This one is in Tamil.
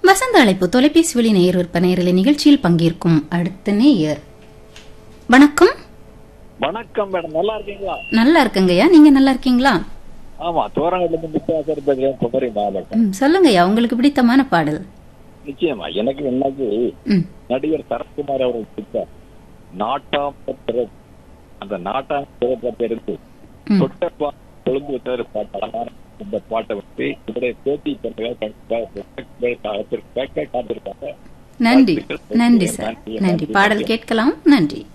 வசந்த அழைப்பு தொலைபேசி வழி நேயர் விற்ப நேரில் நிகழ்ச்சியில் பங்கேற்கும் அடுத்த நேயர் வணக்கம் வணக்கம் மேடம் நல்லா இருக்கீங்களா நல்லா இருக்கங்கய்யா நீங்க நல்லா இருக்கீங்களா ஆமா தோரங்கட்ல இருந்து முத்தாசர் பேசுறேன் குமரி மாவட்டம் ம், சொல்லுங்கய்யா உங்களுக்கு பிடித்தமான பாடல் நிச்சயமா எனக்கு இன்னைக்கு ம் நடிகர் சரத்குமார் அவர்கள் பிடித்த நாட்டாம் பிறப்பு அந்த நாட்டாம் பிறப்பை இருந்து ம். தொட்டப்பா கொழுந்து வச்சாரு பாட்டு அழகான இந்த பாட்டை வச்சு என்னுடைய பேட்டி கண்டிப்பாக காத்திருக்காங்க நன்றி நன்றி சார் நன்றி பாடல் கேட்கலாம் நன்றி